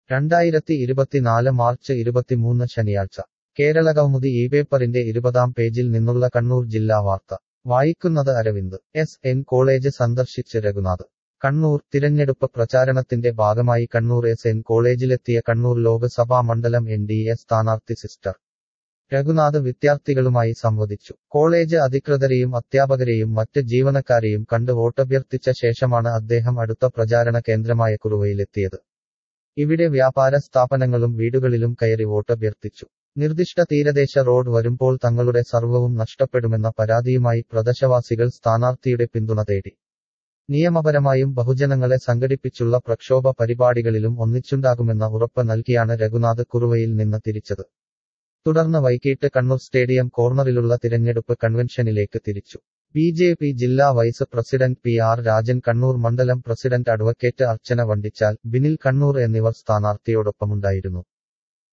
രണ്ടായിരത്തി ഇരുപത്തിനാല് മാർച്ച് ഇരുപത്തിമൂന്ന് ശനിയാഴ്ച കേരളകൗമുദി ഈ പേപ്പറിന്റെ ഇരുപതാം പേജിൽ നിന്നുള്ള കണ്ണൂർ ജില്ലാ വാർത്ത വായിക്കുന്നത് അരവിന്ദ് എസ് എൻ കോളേജ് സന്ദർശിച്ച് രഘുനാഥ് കണ്ണൂർ തിരഞ്ഞെടുപ്പ് പ്രചാരണത്തിന്റെ ഭാഗമായി കണ്ണൂർ എസ് എൻ കോളേജിലെത്തിയ കണ്ണൂർ ലോക്സഭാ മണ്ഡലം എൻ ഡി എ സ്ഥാനാർത്ഥി സിസ്റ്റർ രഘുനാഥ് വിദ്യാർത്ഥികളുമായി സംവദിച്ചു കോളേജ് അധികൃതരെയും അധ്യാപകരെയും മറ്റ് ജീവനക്കാരെയും കണ്ട് വോട്ടഭ്യർത്ഥിച്ച ശേഷമാണ് അദ്ദേഹം അടുത്ത പ്രചാരണ കേന്ദ്രമായ കുറുവയിലെത്തിയത് ഇവിടെ വ്യാപാര സ്ഥാപനങ്ങളും വീടുകളിലും കയറി വോട്ടഭ്യർത്ഥിച്ചു നിർദ്ദിഷ്ട തീരദേശ റോഡ് വരുമ്പോൾ തങ്ങളുടെ സർവ്വവും നഷ്ടപ്പെടുമെന്ന പരാതിയുമായി പ്രദേശവാസികൾ സ്ഥാനാർത്ഥിയുടെ പിന്തുണ തേടി നിയമപരമായും ബഹുജനങ്ങളെ സംഘടിപ്പിച്ചുള്ള പ്രക്ഷോഭ പരിപാടികളിലും ഒന്നിച്ചുണ്ടാകുമെന്ന ഉറപ്പ് നൽകിയാണ് രഘുനാഥ് കുറുവയിൽ നിന്ന് തിരിച്ചത് തുടർന്ന് വൈകിട്ട് കണ്ണൂർ സ്റ്റേഡിയം കോർണറിലുള്ള തിരഞ്ഞെടുപ്പ് കൺവെൻഷനിലേക്ക് തിരിച്ചു ബി ജെ പി ജില്ലാ vice president P R Rajan Kannur മണ്ഡലം പ്രസിഡന്റ് അഡ്വക്കേറ്റ് അർച്ചന വണ്ടിച്ചാൽ ബിനിൽ കണ്ണൂർ എന്നിവർ സ്ഥാനാർത്ഥിയോടൊപ്പമുണ്ടായിരുന്നു